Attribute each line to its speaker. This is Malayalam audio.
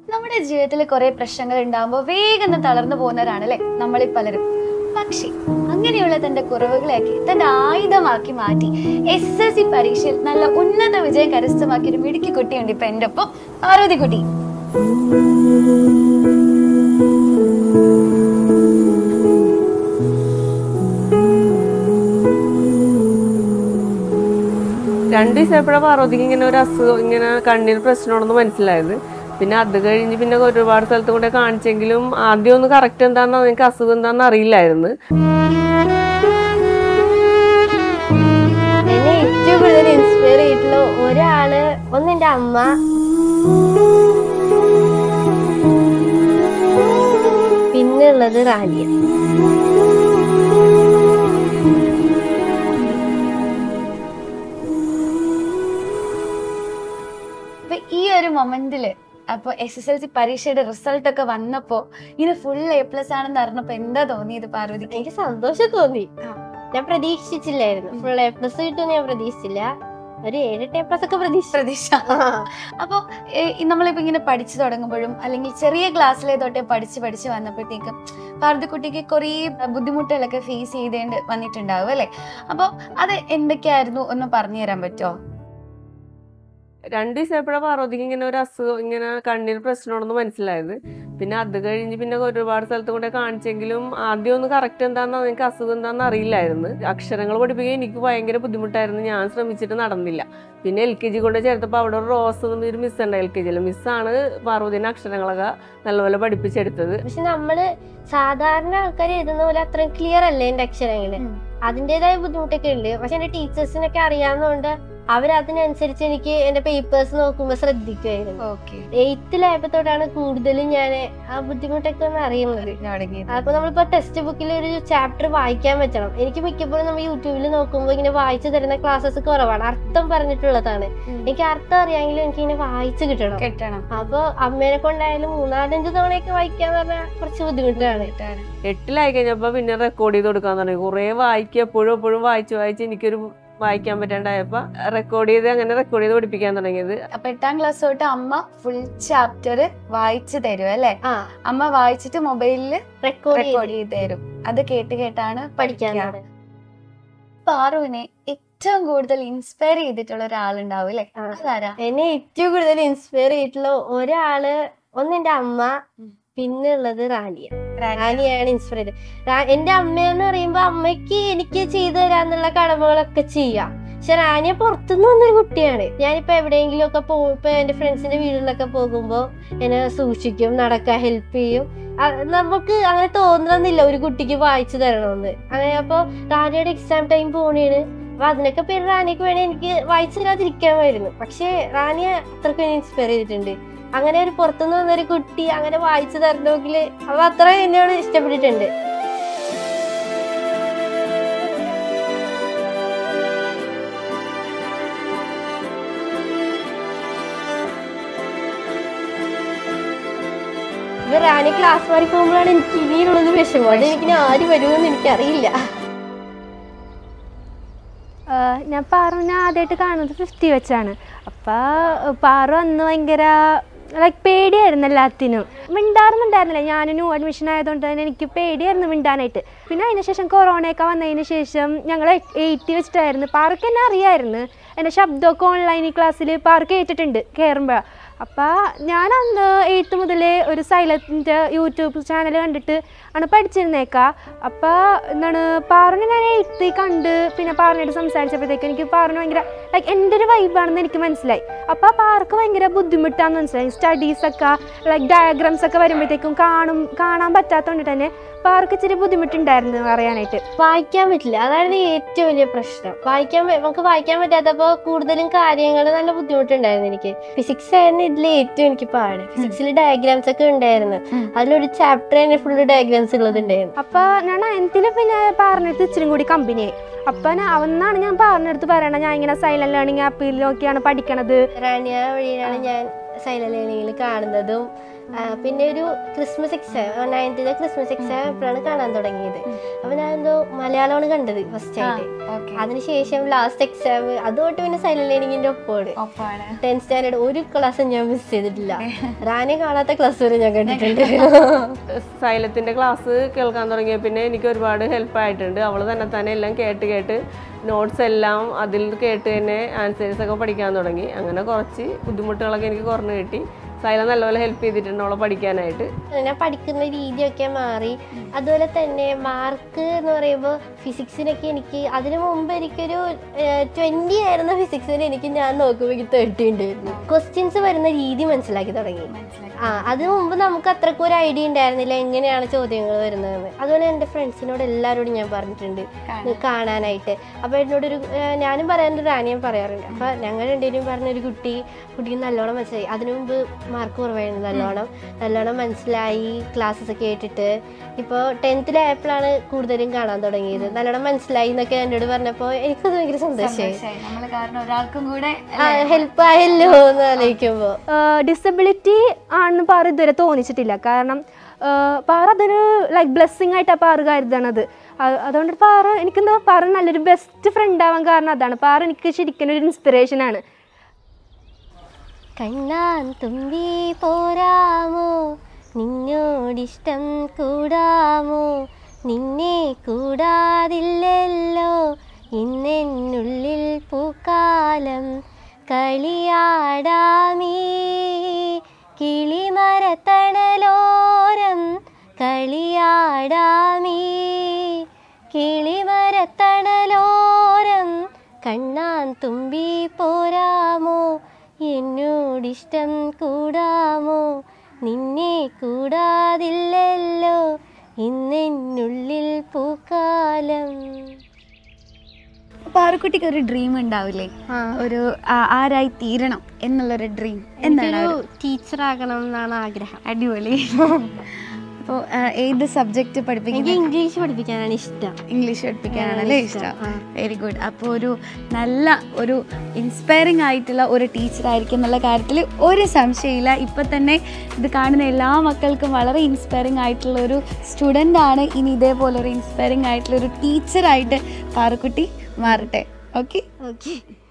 Speaker 1: നമ്മുടെ ജീവിതത്തിൽ കുറെ പ്രശ്നങ്ങൾ ഉണ്ടാകുമ്പോൾ വേഗം ഒന്ന് തളർന്നു പോകുന്നവരാണ് അല്ലെ നമ്മളിൽ പലരും പക്ഷേ അങ്ങനെയുള്ള തന്റെ കുറവുകളെയൊക്കെ തന്റെ ആയുധമാക്കി മാറ്റി എസ് എസ് എൽ സി പരീക്ഷയിൽ നല്ല ഉന്നത വിജയം കരസ്ഥമാക്കിയ ഒരു മിടുക്കി കുട്ടിയുണ്ട് ഇപ്പൊ എന്റെ ഒപ്പം പാർവതി കുട്ടി
Speaker 2: രണ്ട് ദിവസമായപ്പോഴാണ് പാർവതിക്ക് ഇങ്ങനെ ഒരു അസുഖം ഇങ്ങനെ കണ്ണിന് പ്രശ്നമാണെന്ന് മനസ്സിലായത് പിന്നെ അത് കഴിഞ്ഞ് പിന്നെ ഒരുപാട് സ്ഥലത്ത് കൂടെ കാണിച്ചെങ്കിലും ആദ്യം ഒന്ന് കറക്റ്റ് എന്താണെന്ന് എനിക്ക് അസുഖം എന്താണെന്ന് അറിയില്ലായിരുന്നു
Speaker 3: എന്നെ ഏറ്റവും കൂടുതൽ ഇൻസ്പയർ ചെയ്തിട്ടുള്ള ഒരാള് ഒന്ന് എന്റെ അമ്മ പിന്നെ ഉള്ളത് റാലിയ
Speaker 1: അപ്പൊ ഈ ഒരു മൊമെന്റില് അപ്പൊ എസ് എസ് എൽ സി പരീക്ഷയുടെ റിസൾട്ട് ഒക്കെ വന്നപ്പോ ഇങ്ങനെ ഫുൾ എ പ്ലസ് ആണെന്ന് അറിഞ്ഞപ്പോ എന്താ തോന്നിയത് പാർവതിക്ക്
Speaker 3: എനിക്ക് സന്തോഷം തോന്നി ഞാൻ പ്രതീക്ഷിച്ചില്ലായിരുന്നു ഫുൾ എ പ്ലസ് കിട്ടുമെന്ന് ഞാൻ പ്രതീക്ഷിച്ചില്ല ഒരു ഏഴെട്ട് എ പ്ലസ് ഒക്കെ പ്രതീക്ഷിച്ചു
Speaker 1: പ്രതീക്ഷ അപ്പൊ നമ്മളിപ്പോ ഇങ്ങനെ പഠിച്ചു തുടങ്ങുമ്പോഴും അല്ലെങ്കിൽ ചെറിയ ക്ലാസ്സിലെ തൊട്ടേ പഠിച്ച് പഠിച്ച് വന്നപ്പോഴത്തേക്കും പാർവതിക്കുട്ടിക്ക് കുറേ ബുദ്ധിമുട്ടുകളൊക്കെ ഫേസ് ചെയ്തേണ്ടി വന്നിട്ടുണ്ടാവും അല്ലെ അപ്പൊ അത് എന്തൊക്കെയായിരുന്നു ഒന്ന് പറഞ്ഞു തരാൻ പറ്റുമോ
Speaker 2: രണ്ട് ദിവസമായപ്പോഴാണ് പാർവതിക്ക് ഇങ്ങനെ ഒരു അസുഖം ഇങ്ങനെ കണ്ണിന് പ്രശ്നമാണെന്ന് മനസ്സിലായത് പിന്നെ അത് കഴിഞ്ഞ് പിന്നെ ഒരുപാട് സ്ഥലത്ത് കൂടെ കാണിച്ചെങ്കിലും ആദ്യം ഒന്ന് കറക്റ്റ് എന്താണെന്ന് എനിക്ക് അസുഖം എന്താണെന്ന് അറിയില്ലായിരുന്നു അക്ഷരങ്ങൾ പഠിപ്പിക്കാൻ എനിക്ക് ഭയങ്കര ബുദ്ധിമുട്ടായിരുന്നു ഞാൻ ശ്രമിച്ചിട്ട് നടന്നില്ല പിന്നെ എൽ കെ ജി കൊണ്ട് ചേർത്തപ്പോൾ അവിടെ ഒരു റോസ് എന്നൊരു മിസ് ഉണ്ട് എൽ കെ ജിയിൽ മിസ്സാണ് പാർവതിനെ അക്ഷരങ്ങളൊക്കെ നല്ലപോലെ പഠിപ്പിച്ചെടുത്തത്
Speaker 3: പക്ഷെ നമ്മള് സാധാരണ ആൾക്കാർ എഴുതുന്ന പോലെ അത്രയും ക്ലിയർ അല്ല എന്റെ അക്ഷരങ്ങള്
Speaker 1: ഉം.
Speaker 3: അതിൻ്റെതായ ബുദ്ധിമുട്ടൊക്കെ ഉണ്ട് പക്ഷെ എന്റെ ടീച്ചേഴ്സിനൊക്കെ അറിയാവുന്നതുകൊണ്ട് അവരതിനനുസരിച്ച് എനിക്ക് എന്റെ പേപ്പേഴ്സ് നോക്കുമ്പോൾ ശ്രദ്ധിക്കുമായിരുന്നു
Speaker 1: ഓക്കെ
Speaker 3: എയ്ത്തിലായപ്പോ തൊട്ടാണ് കൂടുതലും ഞാൻ ആ ബുദ്ധിമുട്ടൊക്കെ ഒന്ന് അറിയുന്നത്
Speaker 1: തുടങ്ങിയത്
Speaker 3: അപ്പൊ നമ്മളിപ്പോ ടെക്സ്റ്റ് ബുക്കിൽ ഒരു ചാപ്റ്റർ വായിക്കാൻ പറ്റണം എനിക്ക് മിക്കപ്പോഴും നമ്മൾ യൂട്യൂബിൽ നോക്കുമ്പോൾ ഇങ്ങനെ വായിച്ചു തരുന്ന ക്ലാസ്സസ് കുറവാണ് അർത്ഥം പറഞ്ഞിട്ടുള്ളതാണ് എനിക്ക് അർത്ഥം അറിയാമെങ്കിലും എനിക്ക് ഇങ്ങനെ വായിച്ചു കിട്ടണം
Speaker 1: കെട്ടണം
Speaker 3: അപ്പൊ അമ്മേനെ കൊണ്ടായാലും മൂന്നാലഞ്ച് തവണയൊക്കെ വായിക്കാന്ന് പറഞ്ഞാൽ കുറച്ച് ബുദ്ധിമുട്ടാണ്
Speaker 2: എട്ടിലായി കഴിഞ്ഞപ്പോൾ പിന്നെ റെക്കോർഡ് ചെയ്ത് കൊടുക്കാൻ തുടങ്ങി കുറേ വായിക്കുക എപ്പോഴും എപ്പോഴും വായിച്ച് വായിച്ച് എനിക്കൊരു വായിക്കാൻ പറ്റാണ്ടായപ്പോൾ റെക്കോർഡ് ചെയ്ത് അങ്ങനെ റെക്കോർഡ് ചെയ്ത് പഠിപ്പിക്കാൻ തുടങ്ങിയത്
Speaker 1: അപ്പൊ എട്ടാം ക്ലാസ് തൊട്ട് അമ്മ ഫുൾ ചാപ്റ്റർ വായിച്ചു തരും അല്ലെ
Speaker 3: ആ
Speaker 1: അമ്മ വായിച്ചിട്ട് മൊബൈലില്
Speaker 3: റെക്കോർഡ്
Speaker 1: റെക്കോർഡ് ചെയ്ത് തരും അത് കേട്ട് കേട്ടാണ്
Speaker 3: പഠിക്കാൻ
Speaker 1: പഠിക്കുക
Speaker 3: തുടങ്ങി.
Speaker 1: പാറുവിനെ ഏറ്റവും കൂടുതൽ ഇൻസ്പയർ ചെയ്തിട്ടുള്ള ഒരാളുണ്ടാവും അല്ലെ
Speaker 3: ആ.
Speaker 1: അതാരാ
Speaker 3: എന്നെ ഏറ്റവും കൂടുതൽ ഇൻസ്പയർ ചെയ്തിട്ടുള്ള ഒരാള് ഒന്ന് എന്റെ അമ്മ
Speaker 1: ഉം.
Speaker 3: പിന്നെ ഉള്ളത് റാലിയ റാലിയാണ് ഇൻസ്പയർ ചെയ്തത് റാ- എന്റെ അമ്മയെന്ന് പറയുമ്പോ അമ്മയ്ക്ക് എനിക്ക് ചെയ്തു തരാന്നുള്ള കടമകളൊക്കെ ചെയ്യാം പക്ഷെ റാനിയ പുറത്തുനിന്ന് വന്നൊരു കുട്ടിയാണ് ഞാനിപ്പോ എവിടെയെങ്കിലും ഒക്കെ പോകും ഇപ്പൊ എന്റെ ഫ്രണ്ട്സിന്റെ വീടുകളിലൊക്കെ പോകുമ്പോ എന്നെ സൂക്ഷിക്കും നടക്കാൻ ഹെൽപ്പ് ചെയ്യും അ- നമുക്ക് അങ്ങനെ തോന്നണമെന്നില്ല ഒരു കുട്ടിക്ക് വായിച്ചു തരണമെന്ന് അങ്ങനെ അപ്പൊ റാനിയുടെ എക്സാം ടൈം പോണേണ് അപ്പൊ അതിനൊക്കെ പേര് റാനിക്ക് വേണേ എനിക്ക് വായിച്ചു തരാതിരിക്കാമായിരുന്നു പക്ഷെ റാനിയെ അത്രയ്ക്ക് ഇൻസ്പയർ ചെയ്തിട്ടുണ്ട് അങ്ങനെ ഒരു പുറത്തുനിന്ന് വന്നൊരു കുട്ടി അങ്ങനെ വായിച്ചു തരണമെങ്കിൽ അപ്പൊ അത്ര എന്നോട് ഇഷ്ടപ്പെട്ടിട്ടുണ്ട് ഇപ്പൊ റാണി ക്ലാസ് മാറി പോകുമ്പോഴാണ് എനിക്ക് ഇനിയുള്ളത് വിഷമം അത് എനിക്ക് ഇനി ആര് വരുമെന്ന് എനിക്കറിയില്ല
Speaker 4: ആഹ് ഞാൻ പാറുവിനെ ആദ്യമായിട്ട് കാണുന്നത് ഫിഫ്റ്റി വെച്ചാണ് അപ്പോൾ പാറു അന്ന് ഭയങ്കര ലൈക്ക് പേടിയായിരുന്നു എല്ലാത്തിനും മിണ്ടാറുന്നുണ്ടായിരുന്നില്ല ഞാൻ ന്യൂ അഡ്മിഷൻ ആയതുകൊണ്ട് തന്നെ എനിക്ക് പേടിയായിരുന്നു മിണ്ടാനായിട്ട് പിന്നെ അതിന് ശേഷം കൊറോണയൊക്കെ വന്നതിന് ശേഷം ഞങ്ങൾ എയ്റ്റി വെച്ചിട്ടായിരുന്നു പാർക്ക് എന്നെ അറിയായിരുന്നു എൻ്റെ ശബ്ദമൊക്കെ ഓൺലൈൻ ക്ലാസ്സിൽ പാർക്ക് കേട്ടിട്ടുണ്ട് കയറുമ്പോൾ അപ്പോൾ ഞാൻ അന്ന് എയ്ത്ത് മുതലേ ഒരു സൈലൻറ്റ് യൂട്യൂബ് ചാനൽ കണ്ടിട്ട് ആണ് പഠിച്ചിരുന്നേക്ക അപ്പോൾ എന്താണ് പാറിനെ ഞാൻ എയ്ത്തിൽ കണ്ട് പിന്നെ പാറിനോട് സംസാരിച്ചപ്പോഴത്തേക്ക് എനിക്ക് പാറിന് ഭയങ്കര ലൈക്ക് എൻ്റെ ഒരു വൈബാണെന്ന് എനിക്ക് മനസ്സിലായി അപ്പോൾ ആ പാർക്ക് ഭയങ്കര ബുദ്ധിമുട്ടാണെന്ന് മനസ്സിലായി സ്റ്റഡീസൊക്കെ ലൈക്ക് ഡയഗ്രാംസ് ഒക്കെ വരുമ്പോഴത്തേക്കും കാണും കാണാൻ പറ്റാത്തതുകൊണ്ട് തന്നെ പാർക്ക് ഇച്ചിരി ബുദ്ധിമുട്ടുണ്ടായിരുന്നു അറിയാനായിട്ട്
Speaker 3: വായിക്കാൻ പറ്റില്ല അതാണ് ഏറ്റവും വലിയ പ്രശ്നം വായിക്കാൻ പ- നമുക്ക് വായിക്കാൻ പറ്റാത്തപ്പോ കൂടുതലും കാര്യങ്ങൾ നല്ല ബുദ്ധിമുട്ടുണ്ടായിരുന്നു എനിക്ക് ഫിസിക്സ് ആയിരുന്നു ഇതിൽ ഏറ്റവും എനിക്ക് പാട് ഫിസിക്സിൽ ഡയഗ്രാംസ് ഒക്കെ ഉണ്ടായിരുന്നു
Speaker 1: ഉം.
Speaker 3: അതിലൊരു ചാപ്റ്റർ തന്നെ ഫുള്ള് ഡയഗ്രാംസ് ഉള്ളതുണ്ടായിരുന്നു
Speaker 4: അപ്പോൾ ഞാൻ നയൻത്തിൽ പിന്നെ പാറിനടുത്ത് ഇച്ചിരി കൂടി കമ്പനിയായി അപ്പം അവന്നാണ് ഞാൻ പാറിനടുത്ത് പറയണത് ഞാൻ ഇങ്ങനെ സൈലന്റ് ലേണിംഗ് ആപ്പിൽ നോക്കിയാണ് പഠിക്കണത്
Speaker 3: റാണിയ വഴിയാണ് ഞാൻ സൈലന്റ് ലേണിംഗിൽ കാണുന്നതും ആ, പിന്നെ ഒരു ക്രിസ്മസ് എക്സാം നയൻത്തിലെ ക്രിസ്മസ് എക്സാം എപ്പോഴാണ് കാണാൻ തുടങ്ങിയത് അപ്പൊ ഞാൻ എന്തോ മലയാളമാണ് കണ്ടത് ഫസ്റ്റ് ആയിട്ട്
Speaker 1: ഓക്കെ
Speaker 3: അതിനുശേഷം ലാസ്റ്റ് എക്സാം അതുകൊണ്ട് പിന്നെ സൈലന്റ് ലേണിംഗിന്റെ ഒപ്പമാണ്
Speaker 1: ഒപ്പമാണ്
Speaker 3: ടെൻത്ത് സ്റ്റാൻഡേർഡ് ഒരു ക്ലാസ് ഞാൻ മിസ് ചെയ്തിട്ടില്ല റാനെ കാണാത്ത ക്ലാസ് വരെ ഞാൻ കണ്ടിട്ടുണ്ട്
Speaker 2: സൈലത്തിന്റെ ക്ലാസ് കേൾക്കാൻ തുടങ്ങിയ പിന്നെ എനിക്ക് ഒരുപാട് ഹെൽപ്പ് ആയിട്ടുണ്ട് അവൾ തന്നെ തന്നെ എല്ലാം കേട്ട് കേട്ട് നോട്ട്സ് എല്ലാം അതിൽ കേട്ട് തന്നെ ആൻസേഴ്സ് ഒക്കെ പഠിക്കാൻ തുടങ്ങി അങ്ങനെ കുറച്ച് ബുദ്ധിമുട്ടുകളൊക്കെ എനിക്ക് കുറഞ്ഞു കിട്ടി സൈല നല്ലപോലെ ഹെൽപ്പ് ചെയ്തിട്ടുണ്ട് അവളെ പഠിക്കാനായിട്ട്
Speaker 3: ഞാൻ പഠിക്കുന്ന രീതിയൊക്കെ മാറി അതുപോലെ തന്നെ മാർക്ക് എന്ന് പറയുമ്പോൾ ഫിസിക്സിനൊക്കെ എനിക്ക് അതിനു മുമ്പ് എനിക്കൊരു ട്വൻറ്റി ആയിരുന്ന ഫിസിക്സിന് എനിക്ക് ഞാൻ നോക്കുമ്പോൾ എനിക്ക് തേർട്ടി ഉണ്ടായിരുന്നു ക്വസ്റ്റ്യൻസ് വരുന്ന രീതി മനസ്സിലാക്കി തുടങ്ങി ആ അതിനു മുമ്പ് നമുക്ക് അത്രക്കും ഒരു ഐഡിയ ഉണ്ടായിരുന്നില്ല എങ്ങനെയാണ് ചോദ്യങ്ങൾ വരുന്നതെന്ന് അതുപോലെ എൻ്റെ ഫ്രണ്ട്സിനോട് എല്ലാവരോടും ഞാൻ പറഞ്ഞിട്ടുണ്ട് ഇത് കാണാനായിട്ട് അപ്പോൾ എന്നോടൊരു ഏഹ് ഞാനും പറയാറുണ്ട് റാനിയും പറയാറുണ്ട് അപ്പോൾ ഞങ്ങൾ രണ്ടുപേരും പറഞ്ഞൊരു കുട്ടി കുട്ടിക്ക് നല്ലോണം മനസ്സിലായി അതിനു മുമ്പ് മാർക്ക് കുറവായിരുന്നു നല്ലോണം നല്ലോണം മനസ്സിലായി ക്ലാസ്സസ് കേട്ടിട്ട് ഇപ്പോൾ ടെൻത്തിലായപ്പോഴാണ് കൂടുതലും കാണാൻ തുടങ്ങിയത് നല്ലോണം മനസ്സിലായി എന്നൊക്കെ എന്നോട് പറഞ്ഞപ്പോൾ എനിക്കത് ഭയങ്കര സന്തോഷമായി
Speaker 1: നമ്മൾ കാരണം ഒരാൾക്കും കൂടെ
Speaker 3: ഹെൽപ്പ് ആയല്ലോ എന്ന് ആലോചിക്കുമ്പോൾ
Speaker 4: ഡിസബിലിറ്റി ആണെന്ന് പാറ ഇതുവരെ തോന്നിച്ചിട്ടില്ല കാരണം ആ, പാറ അതൊരു ലൈക്ക് ബ്ലെസ്സിങ് ആയിട്ടാണ് പാറ കരുതണത് അത് അതുകൊണ്ട് പാറ എനിക്കെന്താ പാറ നല്ലൊരു ബെസ്റ്റ് ഫ്രണ്ട് ആവാൻ കാരണം അതാണ് പാറ എനിക്ക് ശരിക്കും ഒരു ഇൻസ്പിറേഷൻ ആണ്
Speaker 3: കണ്ണാൻ തുമ്പി പോരാമോ നിന്നോടിഷ്ടം കൂടാമോ നിന്നെ കൂടാതില്ലല്ലോ ഇന്നെന്നുള്ളിൽ പൂക്കാലം കളിയാടാമീ കിളിമരത്തണലോരം കളിയാടാമീ കിളിമരത്തണലോരം കണ്ണാൻ തുമ്പി പോരാമോ എന്നോടിഷ്ടം കൂടാമോ നിന്നെ കൂടാതില്ലല്ലോ ഇന്നെന്നുള്ളിൽ പൂക്കാലം
Speaker 1: പാറക്കുട്ടിക്ക് ഒരു ഡ്രീം ഉണ്ടാവില്ലേ ഒരു ആ- ആരായി തീരണം എന്നുള്ളൊരു ഡ്രീം എന്താണ്
Speaker 3: എനിക്കൊരു ടീച്ചറാകണം എന്നാണ് ആഗ്രഹം
Speaker 1: അടിപൊളി അപ്പോൾ ഏത് സബ്ജക്റ്റ്
Speaker 3: എനിക്ക്
Speaker 1: പഠിപ്പിക്കുന്നത്
Speaker 3: ഇംഗ്ലീഷ് പഠിപ്പിക്കാനാണ് ഇഷ്ടം
Speaker 1: ഇംഗ്ലീഷ് പഠിപ്പിക്കാനാണല്ലേ ഇഷ്ടം
Speaker 3: ആ.
Speaker 1: വെരി ഗുഡ് അപ്പോൾ ഒരു നല്ല ഒരു ഇൻസ്പയറിംഗ് ആയിട്ടുള്ള ഒരു ടീച്ചർ ആയിരിക്കും എന്നുള്ള കാര്യത്തിൽ ഒരു സംശയമില്ല ഇപ്പം തന്നെ ഇത് കാണുന്ന എല്ലാ മക്കൾക്കും വളരെ ഇൻസ്പയറിംഗ് ആയിട്ടുള്ള ഒരു സ്റ്റുഡൻ്റ് ആണ് ഇനി ഇതേപോലെ ഒരു ഇൻസ്പയറിംഗ് ആയിട്ടുള്ള ഒരു ടീച്ചറായിട്ട് പാറക്കുട്ടി മാറട്ടെ ഓക്കെ
Speaker 3: ഓക്കെ